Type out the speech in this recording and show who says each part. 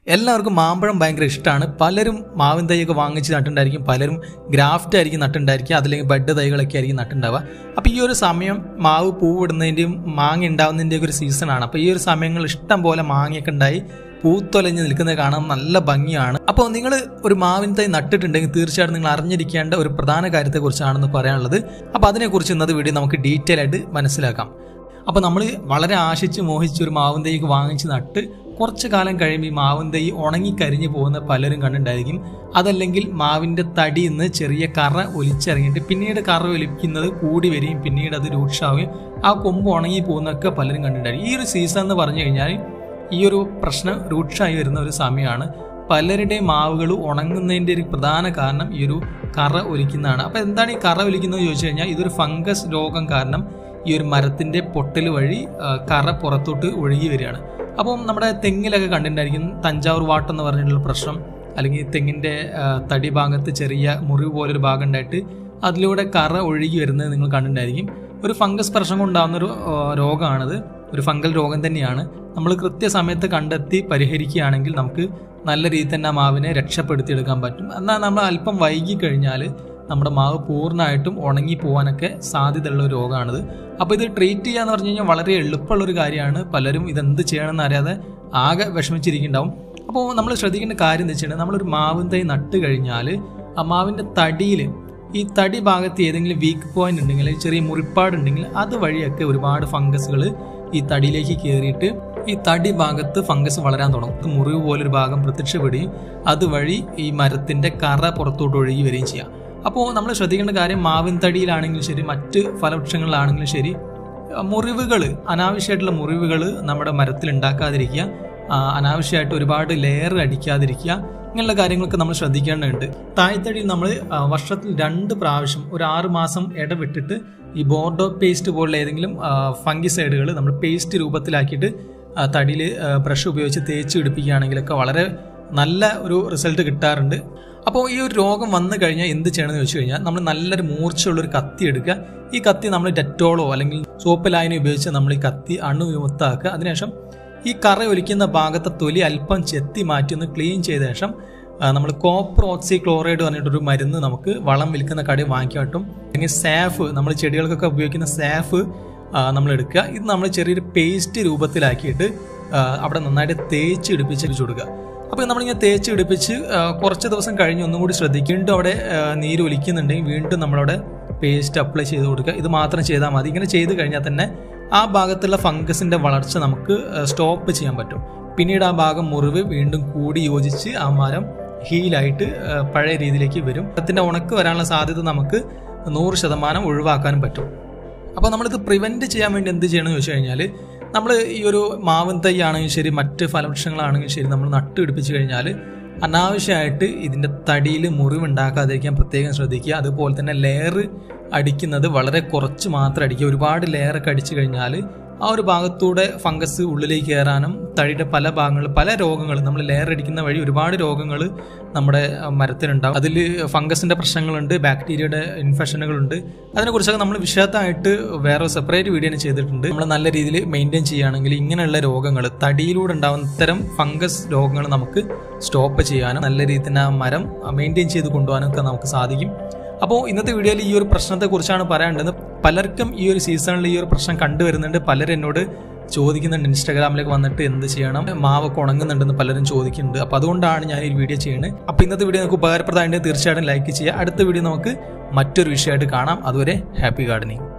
Speaker 1: എല്ലാവർക്കും മാമ്പഴം ഭയങ്കര ഇഷ്ടമാണ് പലരും മാവിൻ തൈയൊക്കെ വാങ്ങിച്ച് നട്ടുണ്ടായിരിക്കും പലരും ഗ്രാഫ്റ്റ് ആയിരിക്കും നട്ടുണ്ടായിരിക്കുക അതില്ലെങ്കിൽ ബഡ് തൈകളൊക്കെ ആയിരിക്കും നട്ടുണ്ടാവുക അപ്പോൾ ഈ ഒരു സമയം മാവ് പൂവിടുന്നതിൻ്റെയും മാങ്ങ ഉണ്ടാവുന്നതിൻ്റെയൊക്കെ ഒരു സീസണാണ് അപ്പോൾ ഈ ഒരു സമയങ്ങളിൽ ഇഷ്ടം പോലെ മാങ്ങയൊക്കെ ഉണ്ടായി പൂത്തൊലഞ്ഞ് നിൽക്കുന്നത് കാണാൻ നല്ല ഭംഗിയാണ് അപ്പോൾ നിങ്ങൾ ഒരു മാവിൻ തൈ നട്ടിട്ടുണ്ടെങ്കിൽ തീർച്ചയായിട്ടും നിങ്ങൾ അറിഞ്ഞിരിക്കേണ്ട ഒരു പ്രധാന കാര്യത്തെക്കുറിച്ചാണെന്ന് പറയാനുള്ളത് അപ്പോൾ അതിനെക്കുറിച്ച് ഇന്നത്തെ വീഡിയോ നമുക്ക് ഡീറ്റെയിൽ ആയിട്ട് മനസ്സിലാക്കാം അപ്പോൾ നമ്മൾ വളരെ ആശിച്ച് മോഹിച്ച് ഒരു മാവിൻ തൈക്ക് വാങ്ങിച്ച് നട്ട് കുറച്ച് കാലം കഴിയുമ്പോൾ ഈ മാവിൻ തൈ ഉണങ്ങി കരിഞ്ഞു പോകുന്ന പലരും കണ്ടിട്ടുണ്ടായിരിക്കും അതല്ലെങ്കിൽ മാവിൻ്റെ തടിയിൽ നിന്ന് ചെറിയ കറ ഒലിച്ചിറങ്ങിയിട്ട് പിന്നീട് കറ ഒലിക്കുന്നത് കൂടി വരികയും പിന്നീട് അത് രൂക്ഷമാവുകയും ആ കൊമ്പ് ഉണങ്ങി പോകുന്നതൊക്കെ പലരും കണ്ടിട്ടുണ്ടായിരിക്കും ഈ ഒരു സീസൺ എന്ന് പറഞ്ഞു കഴിഞ്ഞാൽ ഈ ഒരു പ്രശ്നം രൂക്ഷമായി വരുന്ന ഒരു സമയമാണ് പലരുടെയും മാവുകൾ ഉണങ്ങുന്നതിൻ്റെ ഒരു പ്രധാന കാരണം ഈ ഒരു കറ ഒലിക്കുന്നതാണ് അപ്പോൾ എന്താണ് ഈ കറ ഒലിക്കുന്നത് ചോദിച്ചു കഴിഞ്ഞാൽ ഇതൊരു ഫംഗസ് രോഗം കാരണം ഈ ഒരു മരത്തിൻ്റെ പൊട്ടൽ വഴി ആ, കറ പുറത്തോട്ട് ഒഴുകി വരികയാണ് അപ്പം നമ്മുടെ തെങ്ങിലൊക്കെ കണ്ടിട്ടുണ്ടായിരിക്കും തഞ്ചാവൂർ വാട്ട് എന്ന് പറഞ്ഞിട്ടുള്ള പ്രശ്നം അല്ലെങ്കിൽ തെങ്ങിൻ്റെ ആ, തടി ഭാഗത്ത് ചെറിയ മുറിവ് പോലൊരു ഭാഗം ഉണ്ടായിട്ട് അതിലൂടെ കറ ഒഴുകി വരുന്നത് നിങ്ങൾ കണ്ടിട്ടുണ്ടായിരിക്കും ഒരു ഫംഗസ് പ്രശ്നം കൊണ്ടാകുന്ന ഒരു ആ, രോഗമാണിത് ഒരു ഫംഗൽ രോഗം തന്നെയാണ് നമ്മൾ കൃത്യസമയത്ത് കണ്ടെത്തി പരിഹരിക്കുകയാണെങ്കിൽ നമുക്ക് നല്ല രീതിയിൽ തന്നെ ആ മാവിനെ രക്ഷപ്പെടുത്തിയെടുക്കാൻ പറ്റും എന്നാൽ നമ്മൾ അല്പം വൈകി കഴിഞ്ഞാൽ നമ്മുടെ മാവ് പൂർണ്ണമായിട്ടും ഉണങ്ങി പോകാനൊക്കെ സാധ്യതയുള്ള ഒരു രോഗമാണിത് അപ്പോൾ ഇത് ട്രീറ്റ് ചെയ്യാന്ന് പറഞ്ഞു കഴിഞ്ഞാൽ വളരെ എളുപ്പമുള്ള ഒരു കാര്യമാണ് പലരും ഇതെന്ത് ചെയ്യണമെന്ന് അറിയാതെ ആകെ വിഷമിച്ചിരിക്കുന്നുണ്ടാവും അപ്പോൾ നമ്മൾ ശ്രദ്ധിക്കേണ്ട കാര്യം എന്ന് വെച്ചിട്ടുണ്ടെങ്കിൽ നമ്മളൊരു മാവിൻ തൈ നട്ട് കഴിഞ്ഞാൽ ആ മാവിൻ്റെ തടിയിൽ ഈ തടി ഭാഗത്ത് ഏതെങ്കിലും വീക്ക് പോയിന്റ് ഉണ്ടെങ്കിൽ അല്ലെങ്കിൽ ചെറിയ മുറിപ്പാടുണ്ടെങ്കിൽ അതുവഴിയൊക്കെ ഒരുപാട് ഫംഗസുകൾ ഈ തടിയിലേക്ക് കയറിയിട്ട് ഈ തടി ഭാഗത്ത് ഫംഗസ് വളരാൻ തുടങ്ങും മുറിവ് പോലൊരു ഭാഗം പ്രത്യക്ഷപ്പെടുകയും അതുവഴി ഈ മരത്തിന്റെ കറ പുറത്തോട്ട് ഒഴുകി വരികയും ചെയ്യാം അപ്പോൾ നമ്മൾ ശ്രദ്ധിക്കേണ്ട കാര്യം മാവിൻ തടിയിലാണെങ്കിലും ശരി മറ്റ് ഫലവൃക്ഷങ്ങളിലാണെങ്കിലും ശരി മുറിവുകൾ അനാവശ്യമായിട്ടുള്ള മുറിവുകൾ നമ്മുടെ മരത്തിൽ ഉണ്ടാക്കാതിരിക്കുക ആ, അനാവശ്യമായിട്ട് ഒരുപാട് ലെയർ അടിക്കാതിരിക്കുക ഇങ്ങനെയുള്ള കാര്യങ്ങളൊക്കെ നമ്മൾ ശ്രദ്ധിക്കേണ്ടതുണ്ട് തായ്തടിയിൽ നമ്മൾ ആ, വർഷത്തിൽ രണ്ട് പ്രാവശ്യം ഒരു ആറ് മാസം ഇടവിട്ടിട്ട് ഈ ബോർഡോ പേസ്റ്റ് പോലുള്ള ഏതെങ്കിലും ഫംഗിസൈഡുകൾ നമ്മൾ പേസ്റ്റ് രൂപത്തിലാക്കിയിട്ട് തടിയിൽ ബ്രഷ് ഉപയോഗിച്ച് തേച്ച് പിടിപ്പിക്കുകയാണെങ്കിലൊക്കെ വളരെ നല്ല ഒരു റിസൾട്ട് കിട്ടാറുണ്ട് അപ്പോൾ ഈ ഒരു രോഗം വന്നു കഴിഞ്ഞാൽ എന്ത് ചെയ്യണമെന്ന് ചോദിച്ചു കഴിഞ്ഞാൽ നമ്മൾ നല്ലൊരു മൂർച്ചയുള്ളൊരു കത്തി എടുക്കുക ഈ കത്തി നമ്മൾ ഡെറ്റോളോ അല്ലെങ്കിൽ സോപ്പ് ലായനി ഉപയോഗിച്ച് നമ്മൾ ഈ കത്തി അണുവിമുക്താക്കുക അതിനുശേഷം ഈ കറ ഒലിക്കുന്ന ഭാഗത്തെ തൊലി അല്പം ചെത്തി മാറ്റി ഒന്ന് ക്ലീൻ ചെയ്ത ശേഷം നമ്മൾ കോപ്പർ ഓക്സി ക്ലോറൈഡ് പറഞ്ഞിട്ടൊരു മരുന്ന് നമുക്ക് വളം വിൽക്കുന്ന കടയിൽ വാങ്ങിക്കാൻ കിട്ടും അല്ലെങ്കിൽ സാഫ് നമ്മൾ ചെടികൾക്കൊക്കെ ഉപയോഗിക്കുന്ന സാഫ് നമ്മൾ എടുക്കുക ഇത് നമ്മൾ ചെറിയൊരു പേസ്റ്റ് രൂപത്തിലാക്കിയിട്ട് ആ, അവിടെ നന്നായിട്ട് തേച്ച് ഇടിപ്പിച്ച് വെച്ച് കൊടുക്കുക അപ്പോൾ നമ്മളിങ്ങനെ തേച്ച് ഇടിപ്പിച്ച് ആ, കുറച്ച് ദിവസം കഴിഞ്ഞ് ഒന്നും കൂടി ശ്രദ്ധിക്കും വീണ്ടും അവിടെ ആ, നീര് ഒലിക്കുന്നുണ്ടെങ്കിൽ വീണ്ടും നമ്മളവിടെ പേസ്റ്റ് അപ്ലൈ ചെയ്ത് കൊടുക്കുക ഇത് മാത്രം ചെയ്താൽ മതി ഇങ്ങനെ ചെയ്ത് കഴിഞ്ഞാൽ തന്നെ ആ ഭാഗത്തുള്ള ഫംഗസിന്റെ വളർച്ച നമുക്ക് സ്റ്റോപ്പ് ചെയ്യാൻ പറ്റും പിന്നീട് ആ ഭാഗം മുറിവ് വീണ്ടും കൂടി യോജിച്ച് ആ മരം ഹീലായിട്ട് ആ, പഴയ രീതിയിലേക്ക് വരും മരത്തിന്റെ ഉണക്ക് വരാനുള്ള സാധ്യത നമുക്ക് നൂറ് ശതമാനം ഒഴിവാക്കാനും പറ്റും അപ്പോൾ നമ്മളിത് പ്രിവെൻറ്റ് ചെയ്യാൻ വേണ്ടി എന്ത് ചെയ്യണമെന്ന് ചോദിച്ചു കഴിഞ്ഞാൽ നമ്മൾ ഈ ഒരു മാവൻ തൈ ആണെങ്കിലും ശരി മറ്റ് ഫലവൃക്ഷങ്ങളാണെങ്കിലും ശരി നമ്മൾ നട്ട് പിടിപ്പിച്ചു കഴിഞ്ഞാൽ അനാവശ്യമായിട്ട് ഇതിൻ്റെ തടിയിൽ മുറിവുണ്ടാക്കാതിരിക്കാൻ പ്രത്യേകം ശ്രദ്ധിക്കുക അതുപോലെ തന്നെ ലെയർ അടിക്കുന്നത് വളരെ കുറച്ച് മാത്രം അടിക്കുക ഒരുപാട് ലെയറൊക്കെ അടിച്ചു കഴിഞ്ഞാൽ ആ ഒരു ഭാഗത്തൂടെ ഫംഗസ് ഉള്ളിലേക്ക് കയറാനും തടിയുടെ പല ഭാഗങ്ങൾ പല രോഗങ്ങൾ നമ്മൾ ലെയർ അടിക്കുന്ന വഴി ഒരുപാട് രോഗങ്ങൾ നമ്മുടെ അഹ്, മരത്തിനുണ്ടാവും അതിൽ ഫംഗസിന്റെ പ്രശ്നങ്ങളുണ്ട് ബാക്ടീരിയയുടെ ഇൻഫെക്ഷനുകളുണ്ട് അതിനെക്കുറിച്ചൊക്കെ നമ്മൾ വിശദമായിട്ട് വേറെ സെപ്പറേറ്റ് വീഡിയോ തന്നെ ചെയ്തിട്ടുണ്ട് നമ്മൾ നല്ല രീതിയിൽ മെയിൻറ്റെയിൻ ചെയ്യുകയാണെങ്കിൽ ഇങ്ങനെയുള്ള രോഗങ്ങൾ തടിയിലൂടെ ഉണ്ടാകുന്ന ഇത്തരം ഫംഗസ് രോഗങ്ങൾ നമുക്ക് സ്റ്റോപ്പ് ചെയ്യാനും നല്ല രീതിയിൽ തന്നെ ആ മരം മെയിൻറ്റെയിൻ ചെയ്ത് കൊണ്ടുപോകാനും ഒക്കെ നമുക്ക് സാധിക്കും അപ്പോൾ ഇന്നത്തെ വീഡിയോയിൽ ഈ ഒരു പ്രശ്നത്തെക്കുറിച്ചാണ് പറയാനുള്ളത് പലർക്കും ഈ ഒരു സീസണിൽ ഈ ഒരു പ്രശ്നം കണ്ടുവരുന്നുണ്ട് പലരും എന്നോട് ചോദിക്കുന്നുണ്ട് ഇൻസ്റ്റാഗ്രാമിലേക്ക് വന്നിട്ട് എന്ത് ചെയ്യണം മാവൊക്കെ ഉണങ്ങുന്നുണ്ടെന്ന് പലരും ചോദിക്കുന്നുണ്ട് അപ്പോൾ അതുകൊണ്ടാണ് ഞാൻ ഈ വീഡിയോ ചെയ്യുന്നത് അപ്പോൾ ഇന്നത്തെ വീഡിയോ നമുക്ക് ഉപകാരപ്രദമായിട്ട് തീർച്ചയായിട്ടും ലൈക്ക് ചെയ്യുക അടുത്ത വീഡിയോ നമുക്ക് മറ്റൊരു വിഷയമായിട്ട് കാണാം അതുവരെ ഹാപ്പി ഗാർഡനിങ്